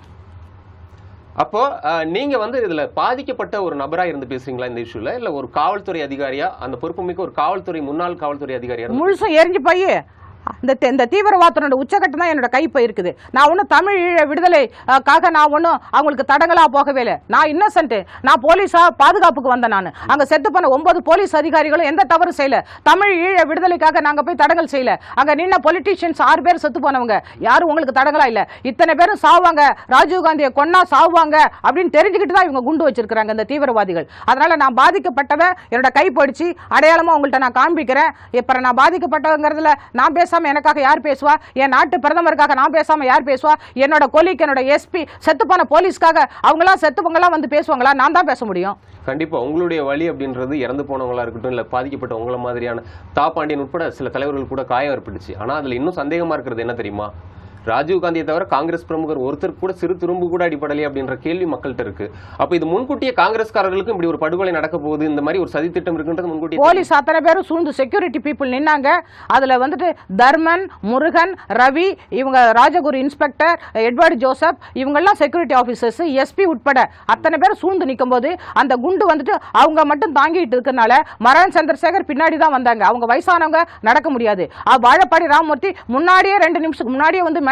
அப்போ அஹ், நீங்க வந்து இதுல பாதிக்கப்பட்ட ஒரு நபரா இருந்து பேசுறீங்களா இந்த இஷ்யூல இல்ல ஒரு காவல்துறை அதிகாரியா அந்த பொறுப்புமிக்க ஒரு காவல்துறை முன்னாள் காவல்துறை அதிகாரியா இருந்து முழுசும் எரிஞ்சு போய் இந்த தி- இந்த தீவிரவாதத்தனோட உச்சகட்டம் தான் என்னோட கை போயிருக்குது நான் ஒன்றும் தமிழ் ஈழ விடுதலைக்காக நான் ஒன்றும் அவங்களுக்கு தடங்களா போகவே இல்லை நான் இன்னசென்ட் நான் போலீஸா பாதுகாப்புக்கு வந்தேன் நான் அங்க செத்து போன ஒன்பது போலீஸ் அதிகாரிகளும் எந்த தவறும் செய்யல தமிழ் ஈழ விடுதலைக்காக நாங்க போய் தடங்கல் செய்யல அங்க நின்ன பொலிட்டீஷியன்ஸ் ஆறு பேர் செத்து போனவங்க யாரும் உங்களுக்கு தடங்களா இல்ல இத்தனை பேரும் சாவாங்க ராஜீவ் காந்தியை கொன்னா சாவாங்க அப்படின்னு தெரிஞ்சுக்கிட்டு தான் இவங்க குண்டு வச்சிருக்காங்க இந்த தீவிரவாதிகள் அதனால நான் பாதிக்கப்பட்டவன் என்னோட கை போயிடுச்சு அடையாளமா உங்கள்ட்ட நான் காண்பிக்கிறேன் இப்ப நான் பாதிக்கப்பட்டவங்கிறதுல நான் பேசாம எனக்காக யார் பேசுவா என் நாட்டு பிரதமருக்காக நான் பேசாம யார் பேசுவா என்னோட கொலிக்கு என்னோட எஸ்பி செத்து போன போலீஸ்க்காக அவங்களாம் செத்துவங்களாம் வந்து பேசுவாங்களா நான் தான் பேச முடியும் கண்டிப்பா உங்களுடைய வழி அப்படின்றது இறந்து போனவங்களா இருக்கட்டும் இல்ல பாதிக்கப்பட்ட உங்களை மாதிரியான தாப்பாண்டியன் உட்பட சில தலைவர்கள் கூட காயம் ஏற்பட்டுச்சு ஆனா அதுல இன்னும் சந்தேகமா இருக்கிறது என்ன தெரியுமா ராஜீவ் காந்தியை தவிர காங்கிரஸ் பிரமுகர் ஒருத்தர் கூட சிறு துரும்பு கூட அடிப்படலை அப்படின்ற கேள்வி மக்கள்கிட்ட இருக்கு அப்ப இது முன்கூட்டியே காங்கிரஸ்காரர்களுக்கும் இப்படி ஒரு படுகொலை நடக்க போகுது இந்த மாதிரி ஒரு சதி திட்டம் இருக்குன்றது முன்கூட்டியே போலீஸ் அத்தனை பேரும் சூழ்ந்து செக்யூரிட்டி பீப்புள் நின்னாங்க அதுல வந்துட்டு தர்மன் முருகன் ரவி இவங்க ராஜகுரு இன்ஸ்பெக்டர் எட்வர்டு ஜோசப் இவங்கெல்லாம் செக்யூரிட்டி ஆஃபீஸர்ஸ் எஸ்பி உட்பட அத்தனை பேர் சூழ்ந்து நிக்கும்போது அந்த குண்டு வந்துட்டு அவங்க மட்டும் தாங்கிட்டு இருக்கனால மரன் சந்திரசேகர் பின்னாடி தான் வந்தாங்க அவங்க வயசானவங்க நடக்க முடியாது அஹ் வாழப்பாடி ராமமூர்த்தி முன்னாடியே ரெண்டு நிமிஷத்துக்கு முன்னாடியே வந்து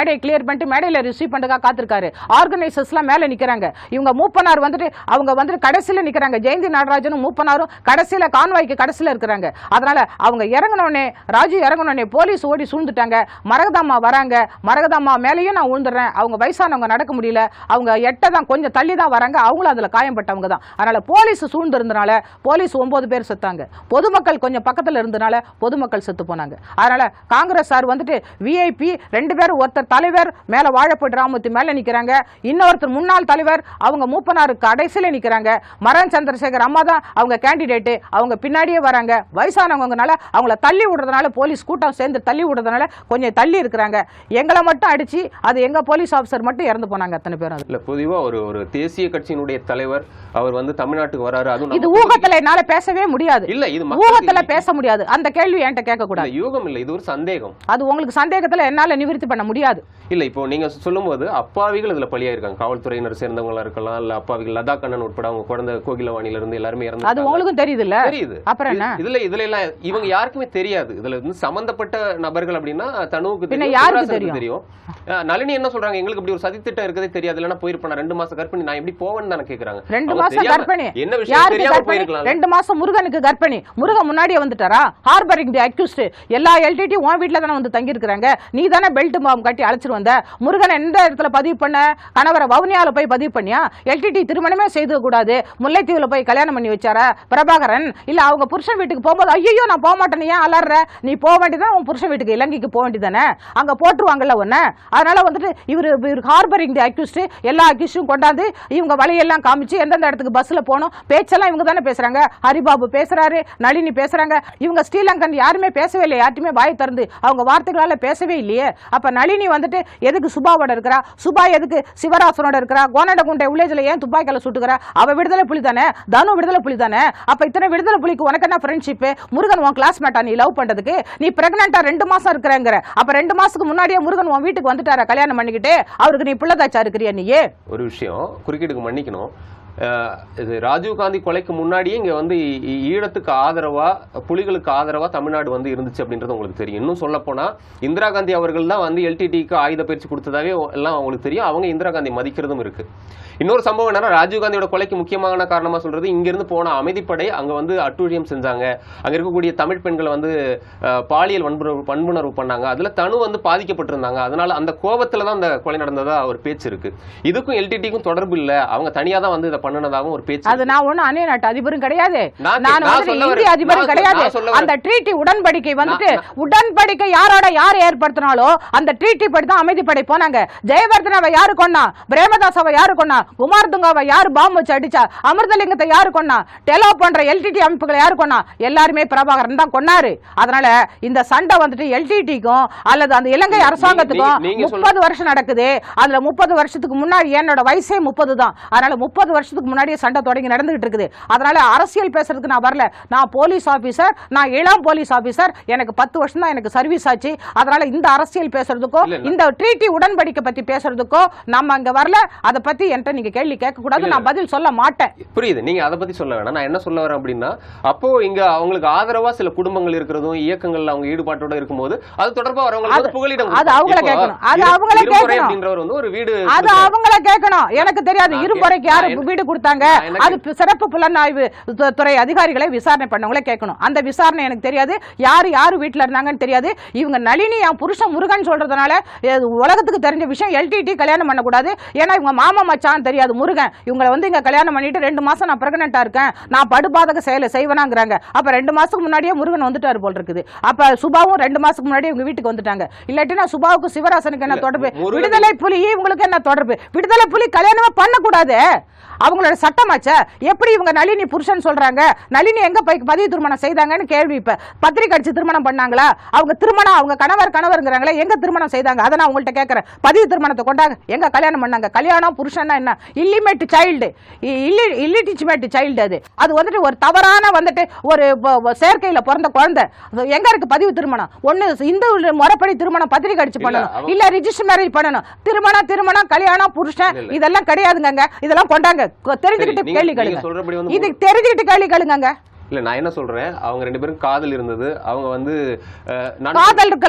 மேடையை கிளியர் பண்ணிட்டு மேடையில ரிசீவ் பண்ணுறதுக்காக காத்திருக்காரு ஆர்கனைசர்ஸ்லாம் மேல நிக்கிறாங்க இவங்க மூப்பனார் வந்துட்டு அவங்க வந்துட்டு கடைசியில நிக்கிறாங்க ஜெயந்தி நடராஜனும் மூப்பனாரும் கடைசியில கான்வாய்க்கு கடைசியில இருக்கிறாங்க அதனால அவங்க இறங்கினோடனே ராஜு இறங்கினோடனே போலீஸ் ஓடி சூழ்ந்துட்டாங்க மரகதாம்மா வராங்க மரகதாம்மா மேலேயும் நான் விழுந்துடுறேன் அவங்க வயசானவங்க நடக்க முடியல அவங்க எட்ட தான் கொஞ்சம் தள்ளி தான் வராங்க அவங்களும் அதுல காயம்பட்டவங்க தான் அதனால போலீஸ் சூழ்ந்து இருந்தனால போலீஸ் ஒன்பது பேர் செத்தாங்க பொதுமக்கள் கொஞ்சம் பக்கத்துல இருந்தனால பொதுமக்கள் செத்து போனாங்க அதனால காங்கிரஸ் சார் வந்துட்டு விஐபி ரெண்டு பேர் ஒருத்தர் தலைவர் மேல வாழப்பட்டு ராமத்து மேல நிக்கிறாங்க இன்னொருத்தர் முன்னாள் தலைவர் அவங்க மூப்பனார் கடைசியில நிக்கிறாங்க மரன் சந்திரசேகர் அம்மா தான் அவங்க கேண்டிடேட் அவங்க பின்னாடியே வராங்க வயசானவங்கனால அவங்கள தள்ளி விடுறதுனால போலீஸ் கூட்டம் சேர்ந்து தள்ளி விடுறதுனால கொஞ்சம் தள்ளி இருக்கிறாங்க எங்களை மட்டும் அடிச்சு அது எங்க போலீஸ் ஆஃபீஸர் மட்டும் இறந்து போனாங்க அத்தனை பேரும் அது இல்ல பொதுவா ஒரு ஒரு தேசிய கட்சியினுடைய தலைவர் அவர் வந்து தமிழ்நாட்டுக்கு வராரு அதுவும் இது நம்ம ஊகத்துல என்னால பேசவே முடியாது இல்ல இது மக்களுக்கு ஊகத்துல பேச முடியாது அந்த கேள்வி என்கிட்ட கேட்க கூடாது இல்ல, யூகம் இல்ல இது ஒரு சந்தேகம் அது உங்களுக்கு சந்தேகத்துல என்னால நிவர்த்தி பண்ண முடியாது இல்ல இப்போ நீங்க சொல்லும்போது அப்பாவிகள் இதுல பலியாயிருக்காங்க காவல்துறையினர் சேர்ந்தவங்களா இருக்கலாம் இல்ல அப்பாவிகள் லதா கண்ணன் உட்பட அவங்க குழந்தை கோகிலவாணில இருந்து எல்லாருமே அது இறந்து உங்களுக்கும் தெரியுது இல்ல தெரியுது அப்புறம் என்ன இது- இதுல இதுல எல்லாம் இவங்க யாருக்குமே தெரியாது இதுல இருந்து சம்பந்தப்பட்ட நபர்கள் அப்படின்னா தனுவுக்கு பின்ன தெரியும் யாருக்கு சிவராசனுக்கு தெரியும்? தெரியும் அஹ் நளினி என்ன சொல்றாங்க எங்களுக்கு இப்படி ஒரு சதித்திட்டம் இருக்கதே தெரியாது இல்லைன்னா போயிருப்பேன் நான் ரெண்டு மாசம் கற்பனை நான் எப்படி போவேன்னு தானே கேக்குறாங்க ரெண்டு அவங்க மாசம் தெரியாம- கர்ப்பிணி என்ன விஷயம் யாருக்கு தெரியாம கர்ப்பிணி போயிருக்கலாம் ரெண்டு மாசம் முருகனுக்கு கர்ப்பிணி முருகன் முன்னாடியே வந்துட்டாரா ஹார்பரிங் தி அக்யூஸ்ட் எல்லா எல்டிடி உன் வீட்ல தானே வந்து தங்கி இருக்கிறாங்க நீ தானே பெல்ட் மாம் கட்டி அழைச்சிட்டு வந்த முருகன் எந்த இடத்துல பதிவு பண்ண கணவரை வவுனியால போய் பதிவு பண்ணியா எல்டிடி திருமணமே செய்து கூடாது முல்லைத்தீவுல போய் கல்யாணம் பண்ணி வச்சாரா பிரபாகரன் இல்ல அவங்க புருஷன் வீட்டுக்கு போகும்போது ஐயோ நான் போக மாட்டேன் ஏன் அலற நீ போக வேண்டியதான் உன் புருஷன் வீட்டுக்கு இலங்கைக்கு போக வேண்டியதானே அங்க போட்டுருவாங்கல்ல ஒன்னு அதனால வந்துட்டு இவர் இவர் ஹார்பரிங் தி அக்யூஸ்ட் எல்லா அக்யூஸ்டும் கொண்டாந்து இவங்க வழியெல்லாம் காமிச்சு எந்தெந்த இடத்துக்கு பஸ்ல போகணும் பேச்செல்லாம் இவங்க தானே பேசுறாங்க ஹரிபாபு பேசுறாரு நளினி பேசுறாங்க இவங்க ஸ்ரீலங்கன் யாருமே பேசவே இல்லை யார்ட்டுமே வாய் திறந்து அவங்க வார்த்தைகளால பேசவே இல்லையே அப்ப நளினி வந்துட்டு எதுக்கு சுபாவோட இருக்கிறா சுபா எதுக்கு சிவராசனோட இருக்கிறா கோனடகுண்டை வில்லேஜ்ல ஏன் துப்பாக்கியால சுட்டுக்கிறா அவ விடுதலை புலி தானே தனு விடுதலை புலி தானே அப்ப இத்தனை விடுதலை புலிக்கு உனக்கு என்ன ஃப்ரெண்ட்ஷிப் முருகன் உன் கிளாஸ்மேட்டா நீ லவ் பண்றதுக்கு நீ பிரெக்னண்டா ரெண்டு மாசம் இருக்கிறேங்கிற அப்ப ரெண்டு மாசத்துக்கு முன்னாடியே முருகன் உன் வீட்டுக்கு வந்துட்டாரா கல்யாணம் பண்ணிக்கிட்டு அவருக்கு நீ பிள்ளைதாச்சா இருக்கிறியா நீயே ஒரு விஷயம் குறுக்கீடுக்கு மன்னிக்கணும் அஹ் இது ராஜீவ் காந்தி கொலைக்கு முன்னாடியே இங்க வந்து ஈ- ஈ- ஈழத்துக்கு ஆதரவா புலிகளுக்கு ஆதரவா தமிழ்நாடு வந்து இருந்துச்சு அப்படின்றது உங்களுக்கு தெரியும் இன்னும் சொல்ல போனா இந்திரா காந்தி அவர்கள் தான் வந்து எல்டிடிக்கு ஆயுத பயிற்சி கொடுத்ததாவே எல்லாம் உங்களுக்கு தெரியும் அவங்க இந்திரா காந்தி மதிக்கிறதும் இருக்கு இன்னொரு சம்பவம் என்னன்னா ராஜீவ் காந்தியோட கொலைக்கு முக்கியமான காரணமா சொல்றது இங்க இருந்து போன அமைதிப்படை அங்க வந்து அட்டூழியம் செஞ்சாங்க அங்க இருக்கக்கூடிய தமிழ் பெண்களை வந்து அஹ், பாலியல் வன்புணர்வு வன்புணர்வு பண்ணாங்க அதுல தனு வந்து பாதிக்கப்பட்டிருந்தாங்க அதனால அந்த கோபத்துல தான் அந்த கொலை நடந்ததா ஒரு பேச்சு இருக்கு இதுக்கும் எல்டிடிக்கும் தொடர்பு இல்ல அவங்க தனியா தான் வந்து இதை பண்ணுனதாகவும் ஒரு பேச்சு அது இருக்கு. நான் ஒண்ணும் அந்நிய நாட்டு அதிபரும் கிடையாது நான் நான் நான் வந்து சொல்ல இந்திய வரேன். அதிபரும் நான் கிடையாது நான் சொல்ல வரேன். அந்த ட்ரீட்டி உடன்படிக்கை வந்துட்டு நான்- உடன்படிக்கை யாரோட யார் ஏற்படுத்தினாலோ அந்த ட்ரீட்டி படி தான் அமைதிப்படை போனாங்க ஜெயவர்தனாவை யாரு கொன்னா பிரேமதாசாவை யாரு கொன்னா குமார் துங்காவை யாரு பாம்பு வச்சு அடிச்சா அமிர்தலிங்கத்தை யாரு கொன்னா டெலோ போன்ற எல்டிடி அமைப்புகளை யாரு கொன்னா எல்லாருமே பிரபாகரன் தான் கொன்னாரு அதனால இந்த சண்டை வந்துட்டு எல்டிடிக்கும் அல்லது அந்த இலங்கை நீ- அரசாங்கத்துக்கும் நீ- நீங்க சொல்ற- முப்பது வருஷம் நடக்குது அதுல முப்பது வருஷத்துக்கு முன்னாடி என்னோட வயசே முப்பது தான் அதனால முப்பது வருஷத்துக்கு முன்னாடியே சண்டை தொடங்கி நடந்துகிட்டு இருக்குது அதனால அரசியல் பேசுறதுக்கு நான் வரல நான் போலீஸ் ஆபீசர் நான் இளம் போலீஸ் ஆபீசர் எனக்கு பத்து வருஷம் தான் எனக்கு சர்வீஸ் ஆச்சு அதனால இந்த அரசியல் பேசுறதுக்கோ இல்ல, இல்ல. இந்த ட்ரீட்டி உடன்படிக்கை பத்தி பேசுறதுக்கோ நம்ம அங்க வரல அதை பத்தி என்கிட்ட நீங்க கேள்வி கேட்க கூடாது நான் பதில் சொல்ல மாட்டேன் புரியுது நீங்க அதை பத்தி சொல்ல வேணாம் நான் என்ன சொல்ல வரேன் அப்படின்னா அப்போ இங்க அவங்களுக்கு ஆதரவா சில குடும்பங்கள் இருக்கிறதும் இயக்கங்கள்ல அவங்க ஈடுபாட்டோட இருக்கும்போது அது தொடர்பா வரவங்களுக்கு வந்து அது- புகலிடம் அது கொடுக்கும். அவங்கள இப்போ கேட்கணும். அது இரு- அவங்கள இருமுறை கேட்கணும். அப்படின்றவர் வந்து ஒரு வீடு அது கொடுத்தாரு. அவங்கள கேட்கணும் எனக்கு தெரியாது நான் இருமுறைக்கு கே- யாரு நான் என்ன- வீடு கொடுத்தாங்க நான் என்ன அது பி- சிறப்பு புலனாய்வு து- துறை அதிகாரிகளை விசாரணை பண்ணவங்களே கேட்கணும் அந்த விசாரணை எனக்கு தெரியாது யாரு யாரு வீட்ல இருந்தாங்கன்னு தெரியாது இவங்க நளினி என் புருஷன் முருகன் சொல்றதுனால இது உலகத்துக்கு தெரிஞ்ச விஷயம் எல்டிடி கல்யாணம் பண்ணக்கூடாது ஏன்னா இவங்க மாமா மச்சான் தெரியாது முருகன் இவங்களை வந்து இங்க கல்யாணம் பண்ணிட்டு ரெண்டு மாசம் நான் பிரெக்னெண்டா இருக்கேன் நான் படுபாதக செயலை செய்வனாங்கிறாங்க அப்ப ரெண்டு மாசத்துக்கு முன்னாடியே முருகன் வந்துட்டாரு போல் இருக்குது அப்ப சுபாவும் ரெண்டு மாசத்துக்கு முன்னாடியே இவங்க வீட்டுக்கு வந்துட்டாங்க இல்லாட்டினா சுபாவுக்கு சிவராசனுக்கு என்ன இல்ல, தொடர்பு முருகன் விடுதலை புலி உங்களுக்கு என்ன தொடர்பு விடுதலை புலி கல்யாணமே பண்ணக்கூடாது அவங்களோட சட்டமாச்சே எப்படி இவங்க நளினி புருஷன் சொல்றாங்க நளினி எங்க போய் பதிவு திருமணம் செய்தாங்கன்னு கேள்வி இப்ப பத்திரிக்கை அடிச்சு திருமணம் பண்ணாங்களா அவங்க திருமணம் அவங்க கணவர் கணவருங்கிறாங்களே எங்க திருமணம் செய்தாங்க அதை நான் உங்கள்ட்ட கேட்கறேன் பதிவு திருமணத்தை கொண்டாங்க எங்க கல்யாணம் பண்ணாங்க கல்யாணம் புருஷன்னா என்ன இல்லிமேட் சைல்டு இல்லிட்டிச்மேட் சைல்டு அது அது வந்துட்டு ஒரு தவறான வந்துட்டு ஒரு ப- ப- சேர்க்கையில பிறந்த குழந்தை அது எங்க இருக்கு பதிவு திருமணம் ஒண்ணு இந்து முறைப்படி திருமணம் பத்திரிக்கை அடிச்சு இல்ல, பண்ணணும் அவங்க- இல்ல ரிஜிஸ்டர் மேரேஜ் பண்ணணும் திருமணம் திருமணம் கல்யாணம் புருஷன் இல்ல, இல்ல. இதெல்லாம் கிடையாதுங்க இதெல்லாம் கொண்டாங்க கொ- தெரிஞ்சுக்கிட்டு நீங்க- கேள்வி நீங்க கேளுங்க சொல்றபடி வந்து இது தெரிஞ்சுக்கிட்டு கேள்வி கேளுங்க இல்ல நான் என்ன சொல்றேன் அவங்க ரெண்டு பேரும் காதல் இருந்தது அவங்க வந்து அஹ், நான் காதல் இருக்கலாம்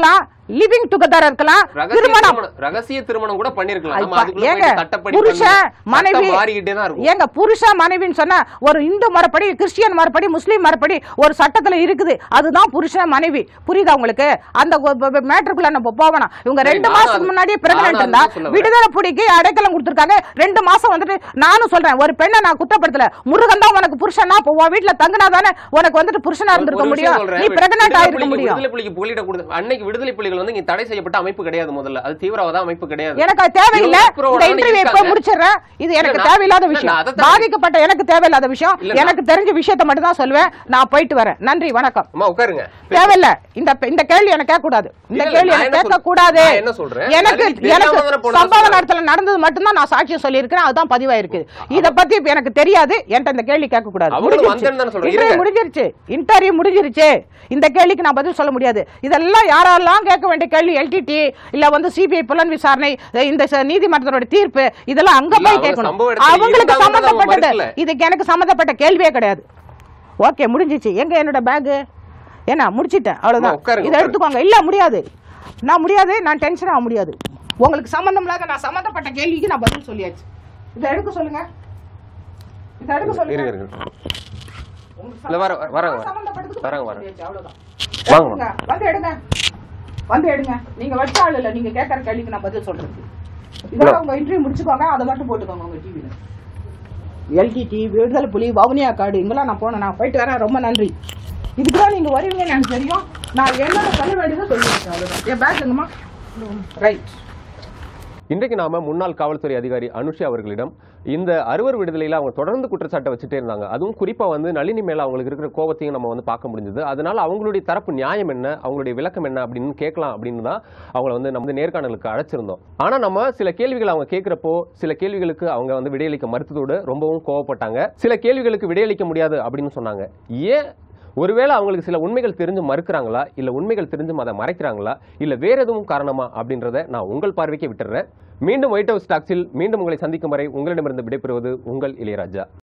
லிவிங் டுகெதர் இருக்கலாம் ரகசிய திருமணம் திருமணம் ரகசிய திருமணம் கூட பண்ணிருக்கலாம் நம்ம ஐப்பா, அதுக்குள்ள ஏங்க, போயிட்டு சட்டப்படி புருஷன், பண்ணி- மனைவி சட்டம் மாறிக்கிட்டே தான் இருக்கும் ஏங்க புருஷன் மனைவின்னு சொன்னா ஒரு இந்து மரப்படி கிறிஸ்டியன் மரப்படி முஸ்லீம் மரப்படி ஒரு சட்டத்துல இருக்குது அதுதான் புருஷன் மனைவி புரியுதா உங்களுக்கு அந்த மேட்டருக்குள்ள நம்ம போவணும் இவங்க சரி, ரெண்டு நானும் மாசத்துக்கு அது- முன்னாடி நானும் பிரெக்னன்ட் இருந்தா அதுதான் சொல்ல வரேன். விடுதலை புடிக்கு அடைக்கலம் கொடுத்திருக்காங்க ரெண்டு மாசம் வந்துட்டு நானும் சொல்றேன் ஒரு பெண்ணை நான் குத்தப்படுத்தல முருகன் தான் உனக்கு புருஷனா இப்போ உன் வீட்டுல தங்கினா தானே உனக்கு வந்துட்டு புருஷனா ஒரு இருந்திருக்க விஷயம் முடியும் சொல்றேன். நீ பிரெக்னன்ட் விடுதலை ஆயிருக்க புலிக்கு- முடியும் விடுதலை புலிக்கு புகலிட கொடுத்து அன்னைக்கு விடுதலை புலிகள் வந்து இங்க தடை செய்யப்பட்ட அமைப்பு கிடையாது முதல்ல அது தீவிரவாத அமைப்பு கிடையாது எனக்கு அது தேவையில்லை இவங்க அப்புறம் இந்த உடனே இன்டர்வியூ இப்ப இருக்காங்க. முடிச்சிடுறேன் இது எனக்கு இல்ல, நான்- தேவையில்லாத இல்ல, விஷயம் நான் அதைத்தான் பாதிக்கப்பட்ட எனக்கு தேவையில்லாத விஷயம் இல்ல, நான்- எனக்கு தெரிஞ்ச விஷயத்தை மட்டும் தான் சொல்லுவேன் நான் போயிட்டு வரேன் நன்றி வணக்கம் அம்மா உட்காருங்க தேவையில்ல இந்த இந்த கேள்வி எனக்கு கேட்க கூடாது இந்த இல்ல, கேள்வி நான் எனக்கு என்ன கேட்க சொல்றேன்? கூடாது நான் என்ன சொல்றேன்? எனக்கு நளினி தெரியாம எனக்கு தானே போனதா சம்பவ சொல்றேன். நேரத்துல நடந்தது மட்டும் தான் நான் சாட்சியம் சொல்லியிருக்கிறேன் அதுதான் பதிவாயிருக்கு இத பத்தி இப்ப எனக்கு தெரியாது என்கிட்ட இந்த கேள்வி கேட்க கூடாது அவங்களும் வந்தேன்னு தானே சொல்றேன். இன்டர்வியூ இருங்க. முடிஞ்சிருச்சு இன்டர்வியூ முடிஞ்சிருச்சு இந்த கேள்விக்கு நான் பதில் சொல்ல முடியாது இதெல்லாம் யாரெல்லாம் கேட்க வேண்டிய கேள்வி எல்டிடி இல்ல வந்து சிபிஐ புலன் விசாரணை இந்த ச- நீதிமன்றத்தோட தீர்ப்பு இதெல்லாம் அங்க இல்ல, போய் அவங்க கேட்கணும் சம்பவ இடத்துல அவங்களுக்கு இருந்தாங்கன்னு நம்ம சம்பந்தப்பட்டது மறுக்கல. இதுக்கு எனக்கு சம்பந்தப்பட்ட கேள்வியே கிடையாது ஓகே முடிஞ்சிச்சு எங்க என்னோட பேகு என்ன முடிச்சிட்டேன் அவ்வளவுதான் அம்மா, உட்காருங்க, இதை உட்காருங்க. எடுத்துக்கோங்க இல்ல முடியாது நான் முடியாது நான் டென்ஷன் ஆக முடியாது உங்களுக்கு சம்பந்தம் இல்லாத நான் சம்பந்தப்பட்ட கேள்விக்கு நான் பதில் சொல்லியாச்சு இதை எடுக்க சொல்லுங்க இதை எடுக்க சொல்லுங்க இருங்க இருங்க உங்களுக்கு இல்ல, வர- வராங்க, நான் சம்பந்தப்பட்டதுக்கு வராங்க, பதில் வராங்க. சொல்லியாச்சு, அவ்வளவுதான். வாங்க, எடுங்க, வந்து எடுங்க வந்து எடுங்க நீங்க வச்ச ஆள் இல்ல நீங்க கேட்கற கேள்விக்கு நான் பதில் சொல்றேன் இதோட இல்ல. உங்க இன்டர்வியூ முடிச்சுக்கோங்க அதை மட்டும் போட்டுக்கோங்க உங்க டிவில எல்டிடி விடுதலை புலி வவுனியா காடு இங்கெல்லாம் நான் போனேன் நான் போயிட்டு வரேன் ரொம்ப நன்றி இதுக்கு தான் நீங்க வருவீங்கன்னு எனக்கு தெரியும் நான் என்னென்ன சொல்ல வேண்டியதை சொல்லியிருக்கேன் அவ்வளவுதான் என் பேக் எங்கம்மா ரைட் இன்றைக்கு நாம முன்னாள் காவல்துறை அதிகாரி அனுஷா அவர்களிடம் இந்த அறுவர் விடுதலையில அவங்க தொடர்ந்து குற்றச்சாட்டை வச்சுட்டே இருந்தாங்க அதுவும் குறிப்பா வந்து நளினி மேல அவங்களுக்கு இருக்கிற கோபத்தையும் நம்ம வந்து பார்க்க முடிஞ்சது அதனால அவங்களுடைய தரப்பு நியாயம் என்ன அவங்களுடைய விளக்கம் என்ன அப்படின்னு கேட்கலாம் அப்படின்னு தான் அவங்கள வந்து நம்ம வந்து நேர்காணலுக்கு அழைச்சிருந்தோம் ஆனா நம்ம சில கேள்விகள் அவங்க கேட்கிறப்போ சில கேள்விகளுக்கு அவங்க வந்து விடையளிக்க மறுத்ததோடு ரொம்பவும் கோவப்பட்டாங்க சில கேள்விகளுக்கு விடையளிக்க முடியாது அப்படின்னு சொன்னாங்க ஏன் ஒருவேளை அவங்களுக்கு சில உண்மைகள் தெரிஞ்சு மறுக்கிறாங்களா இல்ல உண்மைகள் தெரிஞ்சும் அதை மறைக்கிறாங்களா இல்ல வேற எதுவும் காரணமா அப்படின்றத நான் உங்கள் பார்வைக்கு விட்டுறேன் மீண்டும் ஒயிட் ஹவுஸ் டாக்ஸில் மீண்டும் உங்களை சந்திக்கும் வரை உங்களிடமிருந்து விடைபெறுவது உங்கள் இளையராஜா